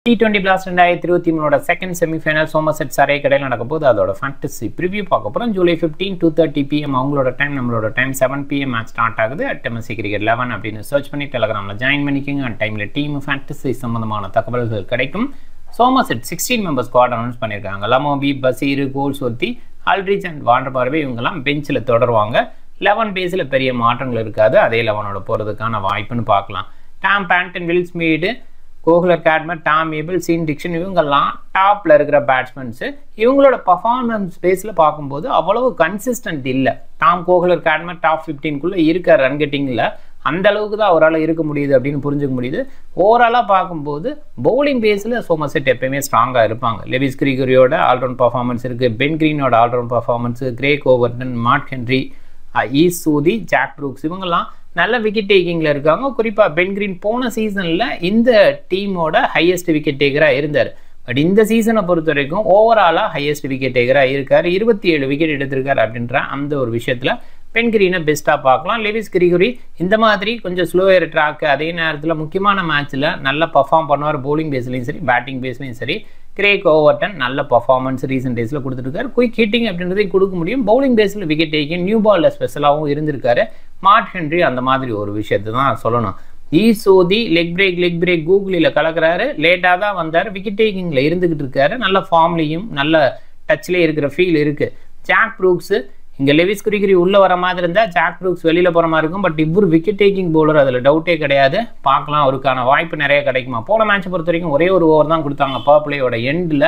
T twenty பிளாஸ் ரெண்டாயிரத்தி இருபத்தி மூணோட second semi-final சோமசெட் சரே கடையில் நடக்க போது அதோட ஃபேண்டசி ப்ரிவியூ பார்க்க போகிறோம் July fifteen two thirty PM அவங்களோட டைம் நம்மளோட time seven PM match start ஆகுது அட் எம்எஸ்சி கிரிக்கெட் லெவன் அப்படின்னு சர்ச் பண்ணி டெலகிராமில் ஜாயின் பண்ணிக்கோங்க அண்ட் டைமில் டீம் ஃபேண்டசி சம்மந்தமான தகவல்கள் கிடைக்கும் Somerset sixteen members squad announce பண்ணியிருக்காங்க லமோபி பசீர் கோல்சொத்தி ஆல்ட்ரிச் அண்ட் வாண்டர் பார்வை இவங்கெல்லாம் பெஞ்சில் தொடருவாங்க லெவன் பேஸில் பெரிய மாற்றங்கள் இருக்காது அதே லெவனோட போகிறதுக்கான வாய்ப்புன்னு பார்க்கலாம் Tom Banton Will Smeed Kohler Cadmore Tom Abell Sean Dickson இவங்கெல்லாம் டாப்பில் இருக்கிற பேட்ஸ்மேன்ஸு இவங்களோட பர்ஃபார்மன்ஸ் பேஸில் பார்க்கும்போது அவ்வளவு கன்சிஸ்டன்ட் இல்லை டாம் கோகுலர் கேட்மர் டாப் ஃபிஃப்டீன்குள்ளே இருக்க ரன் கெட்டிங்கில் அந்த அளவுக்கு தான் அவரால் இருக்க முடியுது அப்படின்னு புரிஞ்சுக்க முடியுது ஓவராலாக பார்க்கும்போது பவுலிங் பேஸில் சோமசெட் எப்பயுமே ஸ்ட்ராங்காக இருப்பாங்க லெவிஸ் கிரிகரியோட ஆல்ரவுண்ட் பர்ஃபார்மன்ஸ் இருக்குது பென் கிரீனோட all round performance Craig Overton Mark Henry Ish Sodhi Jack Brooks இவங்கெல்லாம் நல்ல விக்கெட் டேக்கிங்கில் இருக்காங்க குறிப்பாக பென் கிரீன் போன சீசனில் இந்த டீமோட ஹையஸ்ட் விக்கெட் டேக்கராக இருந்தார் பட் இந்த சீசனை பொறுத்த வரைக்கும் ஓவராலாக ஹையஸ்ட் விக்கெட் டேக்கராக இருக்கார் இருபத்தி ஏழு விக்கெட் எடுத்திருக்கார் அப்படின்ற அந்த ஒரு விஷயத்தில் பென் கிரீனை பெஸ்ட்டாக பார்க்கலாம் லெவிஸ் கிரிகுரி இந்த மாதிரி கொஞ்சம் ஸ்லோயர் ட்ராக்கு அதே நேரத்தில் முக்கியமான மேட்ச்சில் நல்லா பர்ஃபார்ம் பண்ணுவார் பவுலிங் பேஸ்லையும் சரி பேட்டிங் பேஸ்லையும் சரி கிரேக் ஓவர்டன் நல்ல பர்ஃபார்மன்ஸ் ரீசெண்ட் டேஸில் கொடுத்துருக்காரு குயிக் ஹிட்டிங் அப்படின்றதையும் கொடுக்க முடியும் பவுலிங் பேஸில் விக்கெட் டேக்கிங் நியூ பாலில் ஸ்பெஷலாகவும் இருந்திருக்காரு மார்ட் ஹென்ரி அந்த மாதிரி ஒரு விஷயத்தை தான் சொல்லணும் ஈ சோதி லெக் பிரேக் லெக் பிரேக் கூகுளில் கலக்கிறாரு லேட்டாக தான் வந்தார் விக்கெட் டேக்கிங்கில் இருந்துக்கிட்டு இருக்காரு நல்ல ஃபார்ம்லேயும் நல்ல டச்லேயே இருக்கிற ஃபீல் இருக்குது ஜாக் ப்ரூக்ஸு இங்கே லெவிஸ் குரிகிரி உள்ளே வர மாதிரி இருந்தால் ஜாக் ப்ரூக்ஸ் வெளியில் போகிற மாதிரி இருக்கும் பட் இவர் விக்கெட் டேக்கிங் பவுலர் அதில் டவுட்டே கிடையாது பார்க்கலாம் அவருக்கான வாய்ப்பு நிறைய கிடைக்குமா போன மேட்சை பொறுத்த வரைக்கும் ஒரே ஒரு ஓவர் தான் கொடுத்தாங்க பவர் பிளேயோட எண்டில்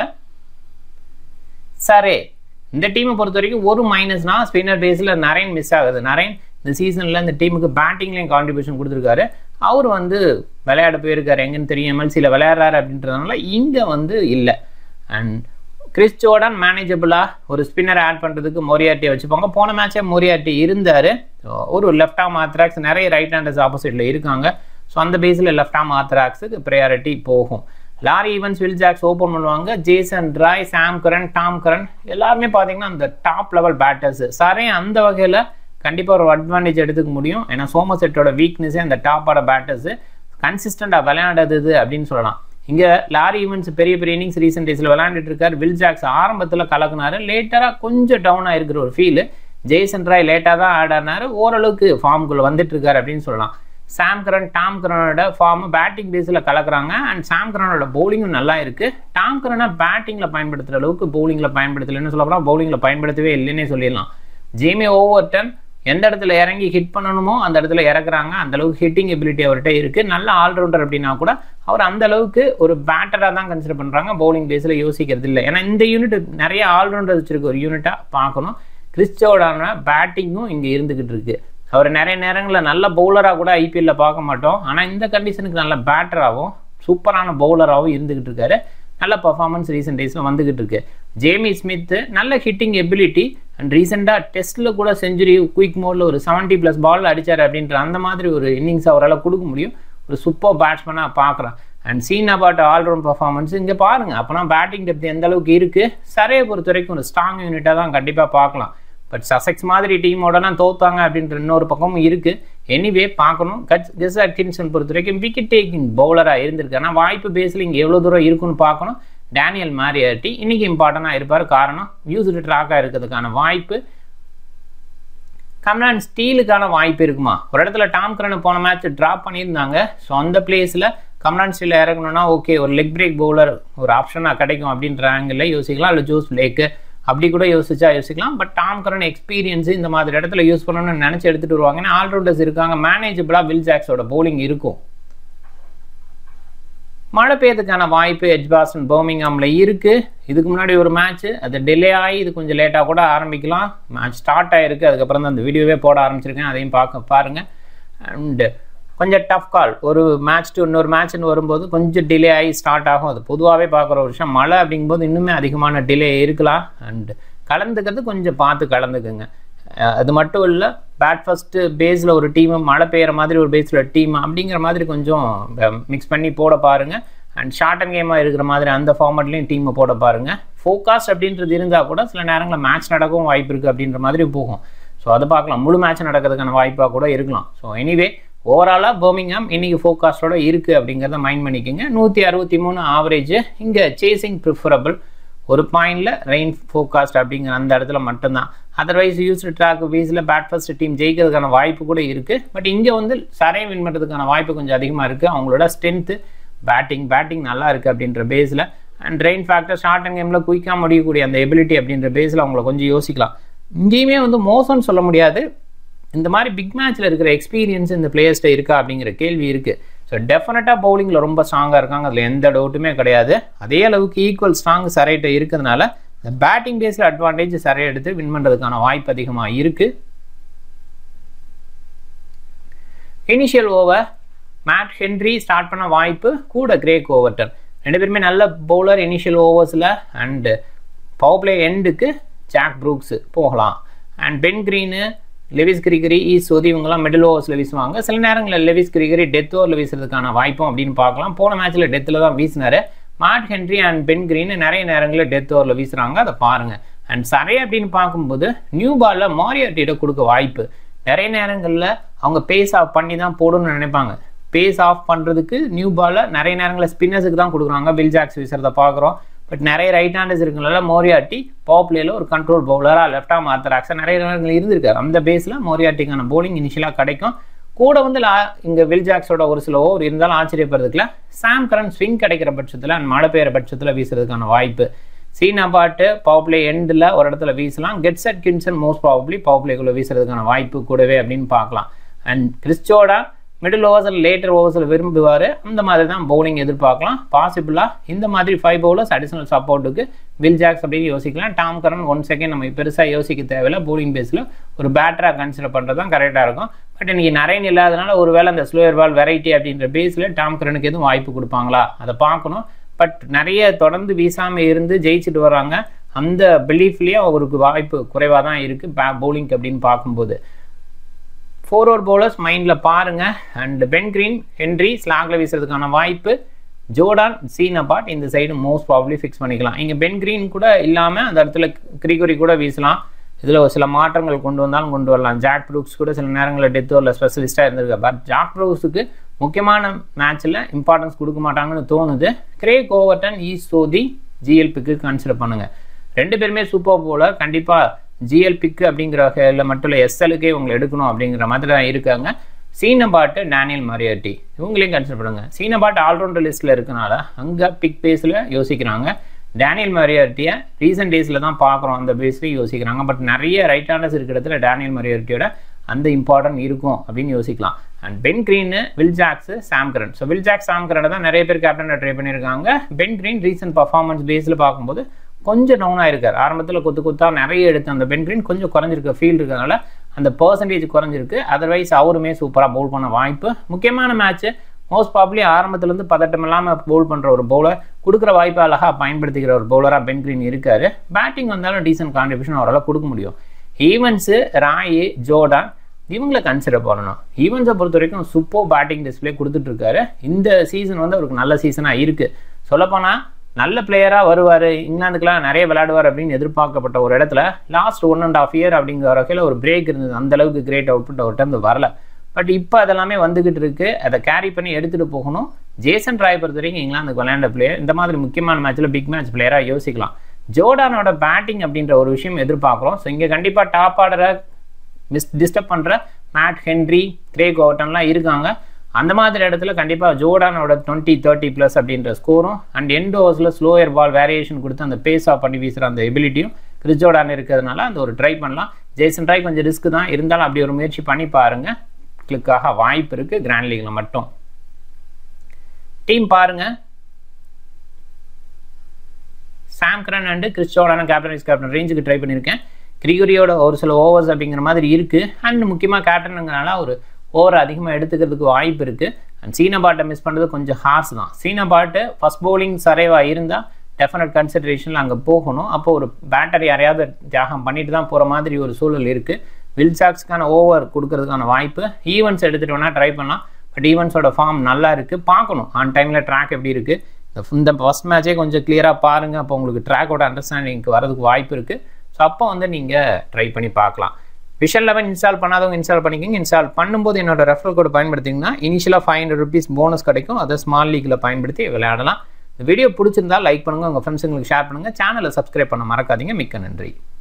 சரே இந்த டீமை பொறுத்த வரைக்கும் ஒரு மைனஸ்னா ஸ்பின்னர் பேஸில் நரேன் மிஸ் ஆகுது நரேன் இந்த சீசனில் இந்த டீமுக்கு பேட்டிங்லேயும் கான்ட்ரிபியூஷன் கொடுத்துருக்காரு அவர் வந்து விளையாட போயிருக்காரு எங்கன்னு தெரியும் எம்எல்சியில் விளையாடுறாரு அப்படின்றதுனால இங்கே வந்து இல்லை அண்ட் கிறிஸ் ஜோர்டன் மேனேஜபிளாக ஒரு ஸ்பின்னர் ஆட் பண்ணுறதுக்கு மோரியாட்டியை வச்சுப்பாங்க போன மேட்சே மோரியாட்டி இருந்தார் ஒரு லெஃப்ட் ஆம் ஆத்ராக்ஸ் நிறைய ரைட் ஹேண்டர்ஸ் ஆப்போசிட்டில் இருக்காங்க ஸோ அந்த பேஸில் லெஃப்ட் ஆம் ஆத்ராக்ஸுக்கு ப்ரையாரிட்டி போகும் Laurie Evans Will Jacks open பண்ணுவாங்க Jason Roy Sam Curran Tom Curran எல்லாருமே பார்த்தீங்கன்னா அந்த டாப் லெவல் பேட்டர்ஸ் சாரே அந்த வகையில் கண்டிப்பாக ஒரு அட்வான்டேஜ் எடுத்துக்க முடியும் ஏன்னா சோமசெட்டோட வீக்னஸே அந்த டாப்போட பேட்டர்ஸு கன்சிஸ்டண்டாக விளையாடுறது அப்படின்னு சொல்லலாம் இங்கே லாரி ஈவன்ஸ் பெரிய பெரிய இன்னிங்ஸ் ரீசெண்ட் டேஸில் விளையாண்டுட்டு இருக்காரு வில் ஜாக்ஸ் ஆரம்பத்தில் கலக்குனாரு லேட்டராக கொஞ்சம் டவுன் ஆகிருக்கிற ஒரு ஃபீல் ஜெய்சன் ராய் லேட்டாக தான் ஆட் ஆனார் ஓரளவுக்கு ஃபார்முக்குள்ளே வந்துட்டு இருக்காரு அப்படின்னு சொல்லலாம் சாம் கரன் டாம் கரனோட ஃபார்ம் பேட்டிங் பேஸில் கலக்குறாங்க அண்ட் சாம் கரனோட பவுலிங்கும் நல்லா இருக்குது டாம் கரனை பேட்டிங்கில் பயன்படுத்துகிற அளவுக்கு பவுலிங்கில் பயன்படுத்தலைன்னு சொல்ல போனால் பவுலிங்கில் பயன்படுத்தவே இல்லைன்னே சொல்லிடலாம் ஜேமி ஓவர்டன் எந்த இடத்துல இறங்கி ஹிட் பண்ணணுமோ அந்த இடத்துல இறக்குறாங்க அந்த அளவுக்கு ஹிட்டிங் எபிலிட்டி அவர்கிட்ட இருக்குது நல்ல ஆல்ரவுண்டர் அப்படின்னா கூட அவர் அந்த அளவுக்கு ஒரு பேட்டராக தான் கன்சிடர் பண்ணுறாங்க பவுலிங் பேஸில் யோசிக்கிறது இல்லை ஏன்னா இந்த யூனிட் நிறைய ஆல்ரவுண்டர் வச்சிருக்க ஒரு யூனிட்டாக பார்க்கணும் கிறிஸ்டோடான பேட்டிங்கும் இங்கே இருந்துக்கிட்டு இருக்கு அவர் நிறைய நேரங்களில் நல்ல பவுலராக கூட ஐபிஎல்ல பார்க்க மாட்டோம் ஆனால் இந்த கண்டிஷனுக்கு நல்ல பேட்டராகவும் சூப்பரான பவுலராகவும் இருந்துக்கிட்டு இருக்காரு நல்ல பர்ஃபார்மன்ஸ் ரீசெண்ட் டேஸில் வந்துக்கிட்டு இருக்கு ஜேமி ஸ்மித்து நல்ல ஹிட்டிங் எபிலிட்டி அண்ட் ரீசெண்டாக டெஸ்ட்டில் கூட செஞ்சுரி குயிக் மோடில் ஒரு செவன்ட்டி ப்ளஸ் பால் அடித்தார் அப்படின்ற அந்த மாதிரி ஒரு இன்னிங்ஸ் அவரால் கொடுக்க முடியும் ஒரு சூப்பர் பேட்ஸ்மேனாக பார்க்குறான் and Sean Abbott all round performance இங்கே பாருங்கள் அப்போனா பேட்டிங் டெப்த் எந்த அளவுக்கு இருக்குது சரையை பொறுத்த வரைக்கும் ஒரு ஸ்ட்ராங் யூனிட்டாக தான் கண்டிப்பாக பார்க்கலாம் பட் சசெக்ஸ் மாதிரி டீமோடலாம் தோத்தாங்க அப்படின்ற இன்னொரு பக்கமும் இருக்குது எனிவே பார்க்கணும் கட்ஸ் கெஸ் அட்கின்சன் பொறுத்த வரைக்கும் விக்கெட் டேக்கிங் பவுலராக இருந்திருக்கு ஆனால் வாய்ப்பு பேஸில் இங்கே எவ்வளோ தூரம் இருக்குன்னு பார்க்கணும் டேனியல் மாரியாட்டி இன்றைக்கி இம்பார்ட்டண்ட்டாக இருப்பார் காரணம் யூஸ்டு ட்ராக்காக இருக்கிறதுக்கான வாய்ப்பு கம்ரான் ஸ்டீலுக்கான வாய்ப்பு இருக்குமா ஒரு இடத்துல டாம் கரனை போன மேட்ச் ட்ராப் பண்ணியிருந்தாங்க ஸோ அந்த பிளேஸில் கம்ரான் ஸ்டீல் இறங்கணும்னா ஓகே ஒரு லெக் பிரேக் பவுலர் ஒரு ஆப்ஷனாக கிடைக்கும் அப்படின்ற ஆங்கிளில் யோசிக்கலாம் இல்லை ஜூஸ் லேக்கு அப்படி கூட யோசிச்சா யோசிக்கலாம் பட் டாம் கரன் எக்ஸ்பீரியன்ஸ் இந்த மாதிரி இடத்துல யூஸ் பண்ணணும்னு நினச்சி எடுத்துகிட்டு வருவாங்க ஏன்னா ஆல்ரவுண்டர்ஸ் இருக்காங்க மேனேஜபிளாக வில் ஜாக்ஸோட பவுலிங் இருக்கும் மழை பெய்யறதுக்கான வாய்ப்பு எஜ்பாஸ்டன் பர்மிங்ஹாமில் இருக்குது இதுக்கு முன்னாடி ஒரு மேட்ச் அது டிலே ஆகி இது கொஞ்சம் லேட்டாக கூட ஆரம்பிக்கலாம் மேட்ச் ஸ்டார்ட் ஆகிருக்கு அதுக்கப்புறம் தான் அந்த வீடியோவே போட ஆரம்பிச்சிருக்கேன் அதையும் பார்க்க பாருங்கள் அண்டு கொஞ்சம் டஃப் கால் ஒரு மேட்ச் டு இன்னொரு மேட்ச்னு வரும்போது கொஞ்சம் டிலே ஆகி ஸ்டார்ட் ஆகும் அது பொதுவாகவே பார்க்குற ஒரு விஷயம் மழை அப்படிங்கும்போது இன்னுமே அதிகமான டிலே இருக்கலாம் அண்டு கலந்துக்கிறது கொஞ்சம் பார்த்து கலந்துக்குங்க அது மட்டும் இல்லை பேட் ஃபஸ்ட்டு பேஸில் ஒரு டீமு மழை பெய்கிற மாதிரி ஒரு பேஸில் டீம் அப்படிங்கிற மாதிரி கொஞ்சம் மிக்ஸ் பண்ணி போட பாருங்கள் அண்ட் ஷார்ட் அண்ட் கேமாக இருக்கிற மாதிரி அந்த ஃபார்மேட்லேயும் டீமை போட பாருங்கள் ஃபோகாஸ்ட் அப்படின்றது இருந்தால் கூட சில நேரங்களில் மேட்ச் நடக்கவும் வாய்ப்பு இருக்குது அப்படின்ற மாதிரி போகும் ஸோ அதை பார்க்கலாம் முழு மேட்ச் நடக்கிறதுக்கான வாய்ப்பாக கூட இருக்கலாம் ஸோ எனிவே ஓவராலாக பர்மிங்ஹாம் இன்னைக்கு ஃபோகாஸ்டோட இருக்குது அப்படிங்கிறத மைண்ட் பண்ணிக்கோங்க நூற்றி அறுபத்தி மூணு ஆவரேஜ் இங்கே சேசிங் ப்ரிஃபரபிள் ஒரு பாயிண்டில் ரெயின் ஃபோகாஸ்ட் அப்படிங்கிற அந்த இடத்துல மட்டும்தான் அதர்வைஸ் யூஸ்டு ட்ராக் வீஸில் பேட் ஃபர்ஸ்ட் டீம் ஜெயிக்கிறதுக்கான வாய்ப்பு கூட இருக்குது பட் இங்கே வந்து சரையை வின் பண்ணுறதுக்கான வாய்ப்பு கொஞ்சம் அதிகமாக இருக்குது அவங்களோட ஸ்ட்ரென்த்து பேட்டிங் பேட்டிங் நல்லா இருக்குது அப்படின்ற பேஸில் and rain factor short and கேமில் குயிக்காக முடியக்கூடிய அந்த எபிலிட்டி அப்படின்ற பேஸில் அவங்கள கொஞ்சம் யோசிக்கலாம் இங்கேயுமே வந்து மோசம்னு சொல்ல முடியாது இந்த மாதிரி பிக் மேட்ச்சில் இருக்கிற எக்ஸ்பீரியன்ஸ் இந்த பிளேயர்ஸ்ட்ட இருக்கா அப்படிங்கிற கேள்வி இருக்குது ஸோ டெஃபினட்டாக பவுலிங்கில் ரொம்ப ஸ்ட்ராங்காக இருக்காங்க அதில் எந்த டவுட்டுமே கிடையாது அதே அளவுக்கு ஈக்குவல் ஸ்ட்ராங் சரைட்ட இருக்கிறதுனால இந்த பேட்டிங் பேஸில் அட்வான்டேஜ் சரையை எடுத்து வின் பண்ணுறதுக்கான வாய்ப்பு அதிகமாக இருக்குது initial over Matt Henry start பண்ண வாய்ப்பு கூட கிரேக் ஓவர்டன் ரெண்டு பேருமே நல்ல பவுலர் இனிஷியல் ஓவர்ஸில் அண்டு பவர் பிளே எண்டுக்கு ஜாக் ப்ரூக்ஸு போகலாம் and Ben Green Lewis Gregory Ish Sodhi இவங்கெல்லாம் மிடில் ஓவர்ஸில் வீசுவாங்க சில நேரங்களில் லெவிஸ் கிரிகரி டெத் ஓவரில் வீசுறதுக்கான வாய்ப்பும் அப்படின்னு பார்க்கலாம் போன மேட்ச்சில் டெத்தில் தான் வீசினாரு Matt Henry and Ben Green நிறைய நேரங்களில் டெத் ஓவரில் வீசுகிறாங்க அதை பாருங்கள் அண்ட் சரை அப்படின்னு பார்க்கும்போது நியூ பாலில் மாரியாட்டியிட கொடுக்க வாய்ப்பு நிறைய நேரங்களில் அவங்க பேஸ் ஆஃப் பண்ணி தான் போடணும்னு நினைப்பாங்க பேஸ் ஆஃப் பண்ணுறதுக்கு நியூ பாலில் நிறைய நேரங்களில் ஸ்பின்னர்ஸுக்கு தான் கொடுக்குறாங்க பில் ஜாக்ஸ் வீசுறத பார்க்குறோம் பட் நிறைய ரைட் ஹேண்டர்ஸ் இருக்குனால மோரியாட்டி பவர் பிளேயில் ஒரு கண்ட்ரோல் பவுலராக லெஃப்ட் ஆம் ஆர்த்தராக்ஸாக நிறைய நேரங்கள் இருந்திருக்காரு அந்த பேஸில் மோரியாட்டிக்கான போலிங் இனிஷியலாக கிடைக்கும் கூட வந்து லா இங்கே வில் ஜாக்ஸோட ஒரு சில ஓவர் இருந்தாலும் ஆச்சரியப்படுறதுக்குல சாம் கரன் ஸ்விங் கிடைக்கிற பட்சத்தில் அண்ட் மழை பெய்கிற பட்சத்தில் வீசுறதுக்கான வாய்ப்பு சீனா பாட்டு பவர் பிளே எண்டில் ஒரு இடத்துல வீசலாம் கெட் செட் கின்சன் மோஸ்ட் ப்ராபப்ளி பவர் பிளேக்குள்ளே வீசுறதுக்கான வாய்ப்பு கூடவே அப்படின்னு பார்க்கலாம் அண்ட் கிறிஸ்டோடா மிடில் ஓவர்ஸில் லேட்டர் ஓவர்ஸில் விரும்புவார் அந்த மாதிரி தான் பவுலிங் எதிர்பார்க்கலாம் பாசிபிளாக இந்த மாதிரி ஃபைவ் பவுலர்ஸ் அடிஷனல் சப்போர்ட்டுக்கு வில் ஜாக்ஸ் அப்படின்னு யோசிக்கலாம் டாம் கரன் ஒன் செகண்ட் நம்ம பெருசாக யோசிக்க தேவையில்ல பவுலிங் பேஸில் ஒரு பேட்டராக கன்சிடர் பண்ணுறது தான் கரெக்டாக இருக்கும் பட் இன்றைக்கி நிறைய இல்லாதனால ஒருவேளை அந்த ஸ்லோயர் பால் வெரைட்டி அப்படின்ற பேஸில் டாம் கரனுக்கு எதுவும் வாய்ப்பு கொடுப்பாங்களா அதை பார்க்கணும் பட் நிறைய தொடர்ந்து வீசாமல் இருந்து ஜெயிச்சுட்டு வராங்க அந்த பிலீஃப்லேயே அவருக்கு வாய்ப்பு குறைவாக தான் இருக்குது பே பவுலிங் அப்படின்னு பார்க்கும்போது ஃபோர் ஓவர் பவுலர்ஸ் மைண்டில் பாருங்கள் அண்ட் பென் கிரீன் ஹென்ரி ஸ்லாகில் வீசுறதுக்கான வாய்ப்பு ஜோர்டான் சீனபாட் இந்த சைடு மோஸ்ட் ப்ராப்ளி ஃபிக்ஸ் பண்ணிக்கலாம் இங்கே பென் கிரீன் கூட இல்லாமல் அந்த இடத்துல கிரிகொரி கூட வீசலாம் இதில் ஒரு சில மாற்றங்கள் கொண்டு வந்தாலும் கொண்டு வரலாம் ஜாக் ப்ரூக்ஸ் கூட சில நேரங்களில் டெத் ஓவரில் ஸ்பெஷலிஸ்ட்டாக இருந்திருக்கு பட் ஜாக் ப்ரூக்ஸுக்கு முக்கியமான மேட்ச்சில் இம்பார்ட்டன்ஸ் கொடுக்க மாட்டாங்கன்னு தோணுது கிரேக் ஓவர்டன் ஈ சோதி ஜிஎல்பிக்கு கன்சிடர் பண்ணுங்கள் ரெண்டு பேருமே சூப்பர் போலர் கண்டிப்பாக ஜிஎல் பிக்கு அப்படிங்கிற வகையில் மட்டும் இல்லை எஸ்எலுக்கே இவங்களை எடுக்கணும் அப்படிங்கிற மாதிரி தான் இருக்காங்க சீனபாட்டு டேனியல் மரியாட்டி இவங்களையும் கன்சிடர் பண்ணுங்க சீனபாட் ஆல்ரவுண்டர் லிஸ்ட்டில் இருக்கனால அங்கே பிக் பேஸில் யோசிக்கிறாங்க டேனியல் மரியாட்டியை ரீசெண்ட் டேஸில் தான் பார்க்குறோம் அந்த பேஸ்லேயும் யோசிக்கிறாங்க பட் நிறைய ரைட் ஹேண்டர்ஸ் இருக்கிற இடத்துல டேனியல் மரியாட்டியோட அந்த இம்பார்ட்டன்ட் இருக்கும் அப்படின்னு யோசிக்கலாம் and Ben Green Will Jacks Sam Curran so Will Jack Sam கரனை தான் நிறைய பேர் கேப்டனை ட்ரை பண்ணியிருக்காங்க பென் க்ரீன் ரீசெண்ட் பர்ஃபார்மன்ஸ் பேஸில் பார்க்கும்போது கொஞ்சம் டவுன் ஆயிருக்காரு ஆரம்பத்தில் கொத்து கொத்தா நிறைய எடுத்து அந்த பென் கிரீன் கொஞ்சம் குறைஞ்சிருக்க ஃபீல் இருக்கிறதுனால அந்த பர்சன்டேஜ் குறைஞ்சிருக்கு அதர்வைஸ் அவருமே சூப்பராக பவுல் பண்ண வாய்ப்பு முக்கியமான மேட்ச்சு மோஸ்ட் ப்ராப்ளி ஆரம்பத்துலேருந்து பதட்டம் இல்லாமல் பவுல் பண்ணுற ஒரு பவுலர் கொடுக்குற வாய்ப்பை அழகாக பயன்படுத்திக்கிற ஒரு பவுலராக பென் கிரீன் இருக்காரு பேட்டிங் வந்தாலும் டீசென்ட் கான்ட்ரிபியூஷன் அவரால் கொடுக்க முடியும் ஈவன்ஸு ராயி ஜோர்டான் இவங்கள கன்சிடர் பண்ணணும் ஈவன்ஸை பொறுத்த வரைக்கும் சூப்பர் பேட்டிங் டிஸ்பிளே கொடுத்துட்ருக்காரு இந்த சீசன் வந்து அவருக்கு நல்ல சீசனாக இருக்குது சொல்லப்போனால் நல்ல பிளேயராக வருவார் இங்கிலாந்துக்குலாம் நிறைய விளையாடுவார் அப்படின்னு எதிர்பார்க்கப்பட்ட ஒரு இடத்துல last one and half year அப்படிங்கிற வகையில் ஒரு பிரேக் இருந்தது அந்தளவுக்கு கிரேட் அவுட்புட் அவர்கிட்ட இருந்து வரல பட் இப்போ அதெல்லாமே வந்துகிட்டு இருக்கு அதை கேரி பண்ணி எடுத்துகிட்டு போகணும் ஜேசன் ராய் பொறுத்த வரைக்கும் இங்கிலாந்துக்கு விளையாண்ட பிளேயர் இந்த மாதிரி முக்கியமான மேட்ச்சில் பிக் மேட்ச் பிளேயராக யோசிக்கலாம் ஜோர்டானோட பேட்டிங் அப்படின்ற ஒரு விஷயம் எதிர்பார்க்குறோம் ஸோ இங்கே கண்டிப்பாக டாப் ஆர்டரை மிஸ் டிஸ்டர்ப் பண்ணுற மேட் ஹென்ரி கிரேக் ஓவர்டன்லாம் இருக்காங்க அந்த மாதிரி இடத்துல கண்டிப்பாக ஜோர்டானோட டுவெண்ட்டி தேர்ட்டி ப்ளஸ் அப்படின்ற ஸ்கோரும் அண்ட் எண்ட் ஓவர்ஸில் ஸ்லோயர் பால் வேரியேஷன் கொடுத்து அந்த பேஸ் ஆஃப் பண்ணி வீசுகிற அந்த எபிலிட்டியும் கிறிஸ் ஜோர்டான் இருக்கிறதுனால அந்த ஒரு ட்ரை பண்ணலாம் ஜெய்சன் ட்ரை கொஞ்சம் ரிஸ்க் தான் இருந்தாலும் அப்படி ஒரு முயற்சி பண்ணி பாருங்கள் கிளிக்காக வாய்ப்பு இருக்குது கிராண்ட் லீக்ல மட்டும் டீம் பாருங்க சாம் கரன் அண்டு கிறிஸ்டோடான கேப்டன் வைஸ் கேப்டன் ரேஞ்சுக்கு ட்ரை பண்ணியிருக்கேன் கிரிகுரியோட ஒரு சில ஓவர்ஸ் அப்படிங்கிற மாதிரி இருக்குது அண்ட் முக்கியமாக கேப்டனுங்கிறனால ஒரு ஓவர் அதிகமாக எடுத்துக்கிறதுக்கு வாய்ப்பு இருக்குது அண்ட் சீன பாட்டை மிஸ் பண்ணுறது கொஞ்சம் ஹார்ஸ் தான் சீன பாட்டு ஃபஸ்ட் பவுலிங் சரைவாக இருந்தால் டெஃபினட் கன்சிடரேஷனில் அங்கே போகணும் அப்போ ஒரு பேட்டர் யாரையாவது தியாகம் பண்ணிட்டு தான் போகிற மாதிரி ஒரு சூழல் இருக்குது வில்சாக்ஸ்க்கான ஓவர் கொடுக்கறதுக்கான வாய்ப்பு ஈவெண்ட்ஸ் எடுத்துகிட்டு வேணால் ட்ரை பண்ணலாம் பட் ஈவெண்ட்ஸோட ஃபார்ம் நல்லா இருக்குது பார்க்கணும் ஆன் டைமில் ட்ராக் எப்படி இருக்குது இந்த ஃபஸ்ட் மேட்சே கொஞ்சம் கிளியராக பாருங்கள் அப்போ உங்களுக்கு ட்ராக்கோட அண்டர்ஸ்டாண்டிங்க்கு வரதுக்கு வாய்ப்பு இருக்குது ஸோ அப்போ வந்து நீங்கள் ட்ரை பண்ணி பார்க்கலாம் விஷன் லெவன் இன்ஸ்டால் பண்ணாதவங்க இன்ஸ்டால் பண்ணிக்கோங்க இன்ஸ்டால் பண்ணும்போது என்னோட ரெஃபரல் கோட் பயன்படுத்திங்கன்னா இனிஷியலாக ஃபைவ் ஹண்ட்ரட் ருபீஸ் போனஸ் கிடைக்கும் அதை ஸ்மால் லீக்கில் பயன்படுத்தி விளையாடலாம் இந்த வீடியோ பிடிச்சிருந்தா லைக் பண்ணுங்கள் உங்கள் ஃப்ரெண்ட்ஸுங்களுக்கு ஷேர் பண்ணுங்கள் சேனலை சப்ஸ்கிரைப் பண்ண மறக்காதீங்க மிக்க நன்றி